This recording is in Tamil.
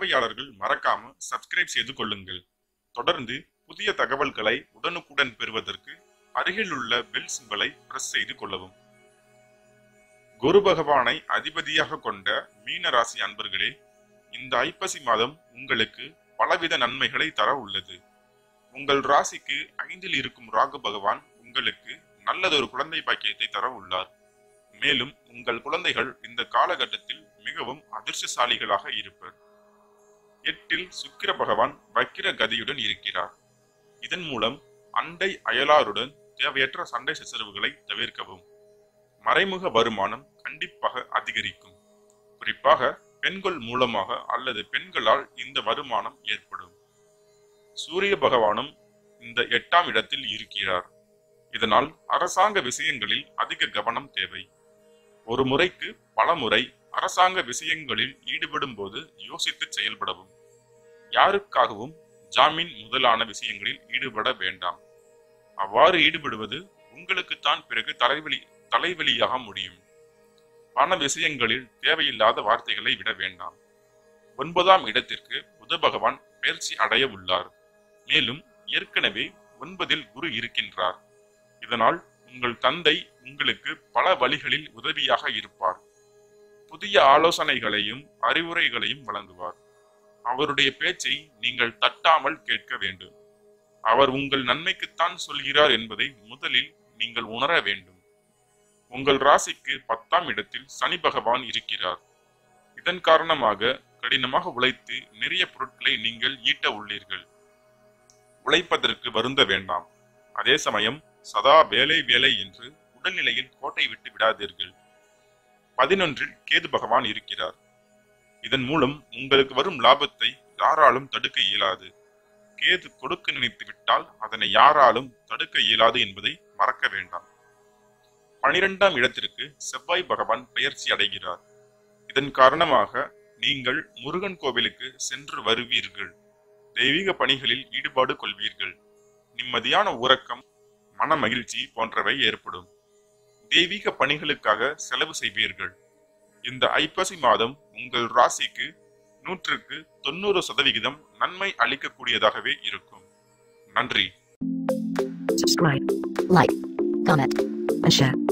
பார்வையாளர்கள் மறக்காம சப்ஸ்கிரைப் செய்து கொள்ளுங்கள் தொடர்ந்து புதிய தகவல்களை உடனுக்குடன் பெறுவதற்கு அருகில் உள்ள பெல் சிம்பலை பிரஸ் செய்து கொள்ளவும் குரு பகவானை அதிபதியாக கொண்ட மீன ராசி அன்பர்களே இந்த ஐப்பசி மாதம் உங்களுக்கு பலவித நன்மைகளை தர உள்ளது உங்கள் ராசிக்கு ஐந்தில் இருக்கும் ராகு பகவான் உங்களுக்கு நல்லதொரு குழந்தை பாக்கியத்தை தர உள்ளார் மேலும் உங்கள் குழந்தைகள் இந்த காலகட்டத்தில் மிகவும் அதிர்ஷ்டசாலிகளாக இருப்பர் எட்டில் சுக்கிர பகவான் வக்கிர கதியுடன் இருக்கிறார் இதன் மூலம் அண்டை அயலாருடன் தேவையற்ற சண்டை சச்சரவுகளை தவிர்க்கவும் மறைமுக வருமானம் கண்டிப்பாக அதிகரிக்கும் குறிப்பாக பெண்கள் மூலமாக அல்லது பெண்களால் இந்த வருமானம் ஏற்படும் சூரிய பகவானும் இந்த எட்டாம் இடத்தில் இருக்கிறார் இதனால் அரசாங்க விஷயங்களில் அதிக கவனம் தேவை ஒரு முறைக்கு பல முறை அரசாங்க விஷயங்களில் ஈடுபடும் போது யோசித்து செயல்படவும் யாருக்காகவும் ஜாமீன் முதலான விஷயங்களில் ஈடுபட வேண்டாம் அவ்வாறு ஈடுபடுவது உங்களுக்குத்தான் பிறகு தலைவலி தலைவலியாக முடியும் பண விஷயங்களில் தேவையில்லாத வார்த்தைகளை விட வேண்டாம் ஒன்பதாம் இடத்திற்கு புத பகவான் பயிற்சி அடைய உள்ளார் மேலும் ஏற்கனவே ஒன்பதில் குரு இருக்கின்றார் இதனால் உங்கள் தந்தை உங்களுக்கு பல வழிகளில் உதவியாக இருப்பார் புதிய ஆலோசனைகளையும் அறிவுரைகளையும் வழங்குவார் அவருடைய பேச்சை நீங்கள் தட்டாமல் கேட்க வேண்டும் அவர் உங்கள் நன்மைக்குத்தான் சொல்கிறார் என்பதை முதலில் நீங்கள் உணர வேண்டும் உங்கள் ராசிக்கு பத்தாம் இடத்தில் சனி பகவான் இருக்கிறார் இதன் காரணமாக கடினமாக உழைத்து நிறைய பொருட்களை நீங்கள் ஈட்ட உள்ளீர்கள் உழைப்பதற்கு வருந்த வேண்டாம் அதே சமயம் சதா வேலை வேலை என்று உடல்நிலையில் கோட்டை விட்டு விடாதீர்கள் பதினொன்றில் கேது பகவான் இருக்கிறார் இதன் மூலம் உங்களுக்கு வரும் லாபத்தை யாராலும் தடுக்க இயலாது கேது கொடுக்க நினைத்து விட்டால் அதனை யாராலும் தடுக்க இயலாது என்பதை மறக்க வேண்டாம் பனிரெண்டாம் இடத்திற்கு செவ்வாய் பகவான் பெயர்ச்சி அடைகிறார் இதன் காரணமாக நீங்கள் முருகன் கோவிலுக்கு சென்று வருவீர்கள் தெய்வீக பணிகளில் ஈடுபாடு கொள்வீர்கள் நிம்மதியான உறக்கம் மன மகிழ்ச்சி போன்றவை ஏற்படும் தெய்வீக பணிகளுக்காக செலவு செய்வீர்கள் இந்த ஐப்பசி மாதம் உங்கள் ராசிக்கு நூற்றுக்கு தொண்ணூறு சதவிகிதம் நன்மை அளிக்கக்கூடியதாகவே இருக்கும் நன்றி subscribe, like, comment, and share.